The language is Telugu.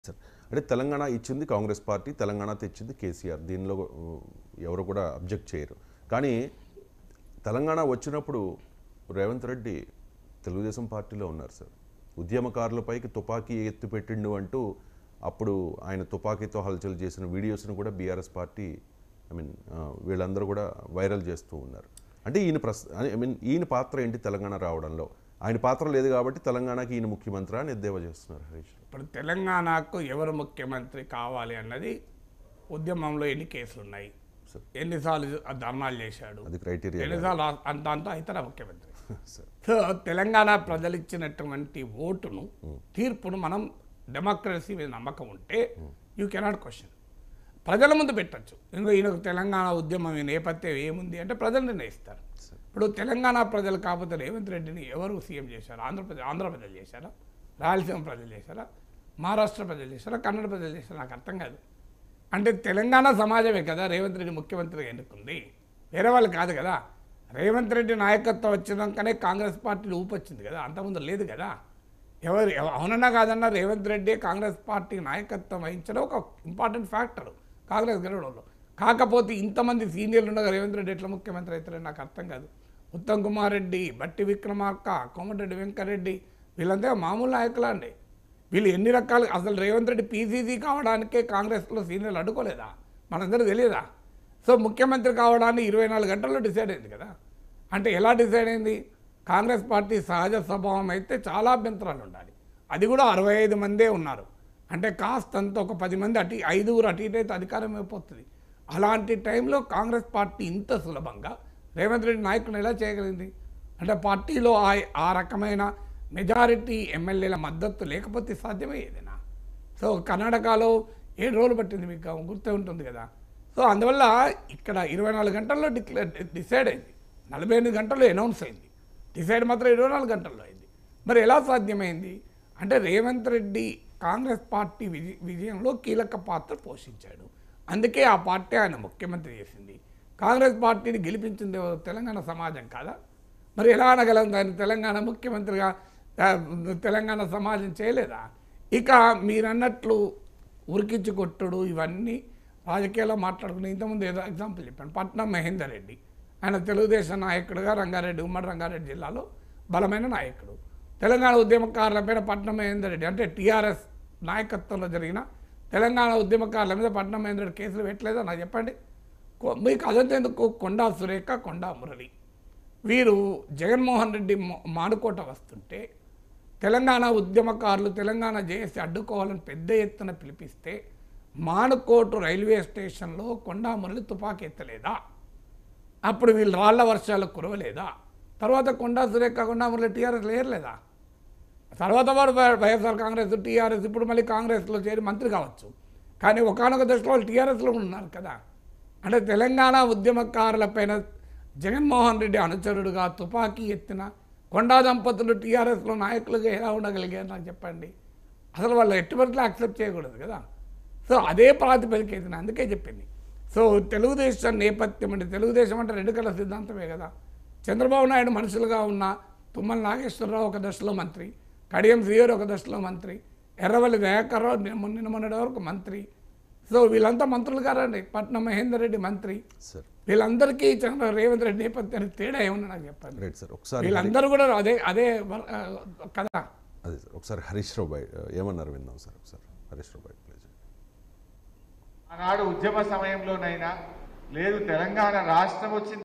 సార్ అంటే తెలంగాణ ఇచ్చింది కాంగ్రెస్ పార్టీ తెలంగాణ తెచ్చింది కేసీఆర్ దీనిలో ఉ, ఎవరు కూడా అబ్జెక్ట్ చేయరు కానీ తెలంగాణ వచ్చినప్పుడు రేవంత్ రెడ్డి తెలుగుదేశం పార్టీలో ఉన్నారు సార్ ఉద్యమకారులపైకి తుపాకీ ఎత్తిపెట్టిండు అంటూ అప్పుడు ఆయన తుపాకీతో హల్చల్ చేసిన వీడియోస్ను కూడా బీఆర్ఎస్ పార్టీ ఐ మీన్ వీళ్ళందరూ కూడా వైరల్ చేస్తూ ఉన్నారు అంటే ఈయన ప్రస్ ఐ మీన్ ఈయన పాత్ర ఏంటి తెలంగాణ రావడంలో ఆయన పాత్ర లేదు కాబట్టి తెలంగాణకి ఈయన ముఖ్యమంత్రి అని ఎద్దేవా చేస్తున్నారు హరీష్ రావు. ఇప్పుడు తెలంగాణకు ఎవరు ముఖ్యమంత్రి కావాలి అన్నది ఉద్యమంలో ఎన్ని కేసులు ఉన్నాయి సార్. ఎన్నిసార్లు ధర్నాలు చేశాడు అది క్రైటీరియా ఎన్నిసార్లు ఆ- అంత అంత ఇతర ముఖ్యమంత్రి సార్ సో తెలంగాణ ప్రజలు ఇచ్చినటువంటి ఓటును తీర్పును మనం డెమోక్రసీ మీద నమ్మకం ఉంటే యూ కెనాట్ క్వశ్చన్ ప్రజల ముందు పెట్టచ్చు ఇంకా ఈయనకు తెలంగాణ ఉద్యమం ఈ నేపథ్యం ఏముంది అంటే ప్రజలు నిర్ణయిస్తారు ఇప్పుడు తెలంగాణ ప్రజలు కాకపోతే రేవంత్ రెడ్డిని ఎవరు సీఎం చేశారు ఆంధ్రప్రదేశ్ ఆంధ్ర ప్రజలు చేశారా రాయలసీమ ప్రజలు చేశారా మహారాష్ట్ర ప్రజలు చేశారా కన్నడ ప్రజలు చేశారా నాకు అర్థం కాదు అంటే తెలంగాణ సమాజమే కదా రేవంత్ రెడ్డి ముఖ్యమంత్రిగా ఎన్నుకుంది వేరే వాళ్ళు కాదు కదా రేవంత్ రెడ్డి నాయకత్వం వచ్చినాకనే కాంగ్రెస్ పార్టీలు ఊపొచ్చింది కదా అంతకుముందు లేదు కదా ఎవరు ఎవ- అవునన్నా కాదన్నా రేవంత్ రెడ్డి కాంగ్రెస్ పార్టీ నాయకత్వం వహించడం ఒక ఇంపార్టెంట్ ఫ్యాక్టర్ కాంగ్రెస్ గెలవడంలో కాకపోతే ఇంతమంది సీనియర్లు ఉండగా రేవంత్ రెడ్డి ఎట్లా ముఖ్యమంత్రి అవుతారని నాకు అర్థం కాదు ఉత్తమ్ కుమార్ రెడ్డి బట్టి విక్రమార్క కోమటిరెడ్డి వెంకరెడ్డి వీళ్ళంతా మామూలు నాయకులా అండి వీళ్ళు ఎన్ని రకాలు అసలు రేవంత్ రెడ్డి పీసీసీ కావడానికే కాంగ్రెస్లో సీనియర్లు అడ్డుకోలేదా మనందరూ తెలియదా సో ముఖ్యమంత్రి కావడాన్ని ఇరవై నాలుగు గంటల్లో డిసైడ్ అయింది కదా అంటే ఎలా డిసైడ్ అయింది కాంగ్రెస్ పార్టీ సహజ స్వభావం అయితే చాలా అభ్యంతరాలు ఉండాలి అది కూడా అరవై ఐదు మందే ఉన్నారు అంటే కాస్తంత ఒక పది మంది అటు ఐదుగురు అటు ఇటు అయితే అధికారం అయిపోతుంది అలాంటి టైంలో కాంగ్రెస్ పార్టీ ఇంత సులభంగా రేవంత్ రెడ్డి నాయకుని ఎలా చేయగలిగింది అంటే పార్టీలో ఆ ఆ రకమైన మెజారిటీ ఎమ్మెల్యేల మద్దతు లేకపోతే సాధ్యమే ఏదైనా సో కర్ణాటకలో ఏడు రోజులు పట్టింది మీకు గుర్తే ఉంటుంది కదా సో అందువల్ల ఇక్కడ ఇరవై నాలుగు గంటల్లో డిక్లేర్ డిసైడ్ అయింది నలభై ఎనిమిది గంటల్లో అనౌన్స్ అయింది డిసైడ్ మాత్రం ఇరవై నాలుగు గంటల్లో అయింది మరి ఎలా సాధ్యమైంది అంటే రేవంత్ రెడ్డి కాంగ్రెస్ పార్టీ విజయ విజయంలో కీలక పాత్ర పోషించాడు అందుకే ఆ పార్టీ ఆయన ముఖ్యమంత్రి చేసింది కాంగ్రెస్ పార్టీని గెలిపించింది ఎవరు? తెలంగాణ సమాజం కాదా మరి ఎలా అనగలం దాన్ని తెలంగాణ ముఖ్యమంత్రిగా ఆ, తెలంగాణ సమాజం చేయలేదా ఇక మీరన్నట్లు ఉరికించి కొట్టుడు ఇవన్నీ రాజకీయాల్లో మాట్లాడుకుని ఇంతకుముందు ఏదో ఎగ్జాంపుల్ చెప్పాను పట్నం మహేందర్ రెడ్డి ఆయన తెలుగుదేశం నాయకుడుగా రంగారెడ్డి ఉమ్మడి రంగారెడ్డి జిల్లాలో బలమైన నాయకుడు తెలంగాణ ఉద్యమకారులపైన పట్నం మహేందర్ రెడ్డి అంటే టీఆర్ఎస్ నాయకత్వంలో జరిగిన తెలంగాణ ఉద్యమకారుల మీద పట్నం మహేందర్ రెడ్డి కేసులు పెట్టలేదా నాకు చెప్పండి కొ- మీకు అదంతా ఎందుకు కొండా సురేఖ కొండా మురళి వీరు జగన్మోహన్ రెడ్డి మా- మానుకోట వస్తుంటే తెలంగాణ ఉద్యమకారులు తెలంగాణ జేఏసీ అడ్డుకోవాలని పెద్ద ఎత్తున పిలిపిస్తే మానుకోటు రైల్వే స్టేషన్లో కొండా మురళి తుపాకీ ఎత్తలేదా అప్పుడు వీళ్ళు రాళ్ల వర్షాలు కురవలేదా తర్వాత కొండా సురేఖ కొండా మురళి టీఆర్ఎస్ లేరలేదా తర్వాత వారు వై- వైఎస్ఆర్ కాంగ్రెస్ టీఆర్ఎస్ ఇప్పుడు మళ్ళీ కాంగ్రెస్లో చేరి మంత్రి కావచ్చు కానీ ఒకనొక దశలో వాళ్ళు టీఆర్ఎస్లో ఉన్నారు కదా అంటే తెలంగాణ ఉద్యమకారులపైన జగన్మోహన్ రెడ్డి అనుచరుడుగా తుపాకీ ఎత్తిన కొండా దంపతులు టీఆర్ఎస్లో నాయకులుగా ఎలా ఉండగలిగారు నాకు చెప్పండి అసలు వాళ్ళు ఎట్టుబడిలో యాక్సెప్ట్ చేయకూడదు కదా సో అదే ప్రాతిపదిక ఎత్తిన అందుకే చెప్పింది సో తెలుగుదేశం నేపథ్యం అంటే తెలుగుదేశం అంటే రెండు కళ్ళ సిద్ధాంతమే కదా చంద్రబాబు నాయుడు మనుషులుగా ఉన్న తుమ్మల నాగేశ్వరరావు ఒక దశలో మంత్రి కడియం శ్రీహరి ఒక దశలో మంత్రి ఎర్రవల్లి దయాకర్రావు నిన్న నిన్న మొన్నటి వరకు మంత్రి సో వీళ్ళంతా మంత్రులు కారండి పట్నం మహేందర్ రెడ్డి మంత్రి సార్ వీళ్ళందరికీ చంద్ర రేవంత్ రెడ్డి నేపథ్యానికి తేడా ఏమన్నా నాకు చెప్పండి రైట్ సార్ ఒకసారి వీళ్ళందరూ కూడా అదే అదే వ- ఆ, కదా అదే సార్ ఒకసారి హరీష్ రావు బాయ్ ఏమన్నారు విందాం సార్ ఒకసారి హరీష్ రావు బాయ్ ప్లీజ్ ఆనాడు ఉద్యమ సమయంలోనైనా లేదు తెలంగాణ రాష్ట్రం వచ్చిన